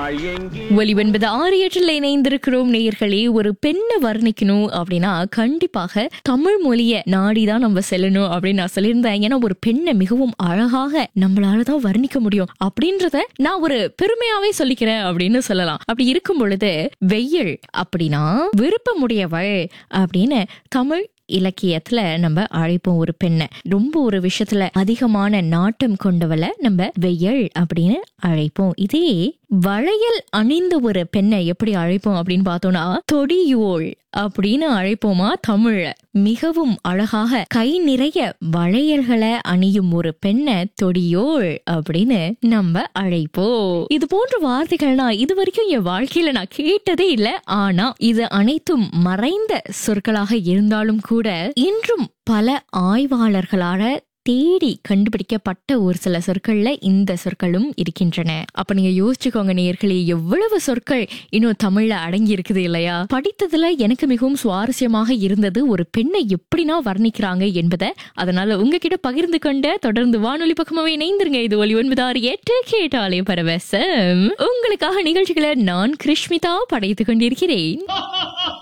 நாள் எங்கே ஒலிவென்பது ஆறு எட்டில் இணைந்திருக்கிறோம் நேயர்களே ஒரு பெண்ணை வர்ணிக்கணும் அப்படின்னா கண்டிப்பாக தமிழ் மொழிய நாடிதான் நம்ம செல்லணும் அப்படின்னு நான் சொல்லியிருந்தேன் ஏன்னா ஒரு பெண்ணை மிகவும் அழகாக நம்மளால தான் வர்ணிக்க முடியும் அப்படின்றத நான் ஒரு பெருமையாவே சொல்லிக்கிறேன் அப்படின்னு சொல்லலாம் அப்படி இருக்கும் பொழுது வெயில் அப்படின்னா விருப்பமுடையவள் அப்படின்னு தமிழ் இலக்கியத்துல நம்ம அழைப்போம் ஒரு பெண்ணை ரொம்ப ஒரு விஷயத்துல அதிகமான நாட்டம் கொண்டவளை நம்ம வெயல் அப்படின்னு அழைப்போம் இதே வளையல் அணிந்த ஒரு பெண்ணை எப்படி அழைப்போம் அப்படின்னு பார்த்தோம்னா தொடியோள் அப்படின்னு அழைப்போமா தமிழ மிகவும் அழகாக கை நிறைய வளையல்களை அணியும் ஒரு பெண்ணை தொடியோள் அப்படின்னு நம்ம அழைப்போம் இது போன்ற வார்த்தைகள் நான் இது வரைக்கும் என் வாழ்க்கையில நான் கேட்டதே இல்ல ஆனா இது அனைத்தும் மறைந்த சொற்களாக இருந்தாலும் கூட இன்றும் பல ஆய்வாளர்களால தேடி கண்டுபிடிக்கப்பட்ட ஒரு சில சொற்கள்ல இந்த சொற்களும் இருக்கின்றன அப்ப நீங்க யோசிச்சுக்கோங்க நேர்களே எவ்வளவு சொற்கள் இன்னும் தமிழ்ல அடங்கி இருக்குது இல்லையா படித்ததுல எனக்கு மிகவும் சுவாரஸ்யமாக இருந்தது ஒரு பெண்ணை எப்படினா வர்ணிக்கிறாங்க என்பதை அதனால உங்ககிட்ட பகிர்ந்து கொண்ட தொடர்ந்து வானொலி பக்கமாவே இணைந்திருங்க இது ஒலி ஒன்பது ஆறு எட்டு கேட்டாலே பரவசம் உங்களுக்காக நிகழ்ச்சிகளை நான் கிருஷ்மிதா படைத்துக் கொண்டிருக்கிறேன்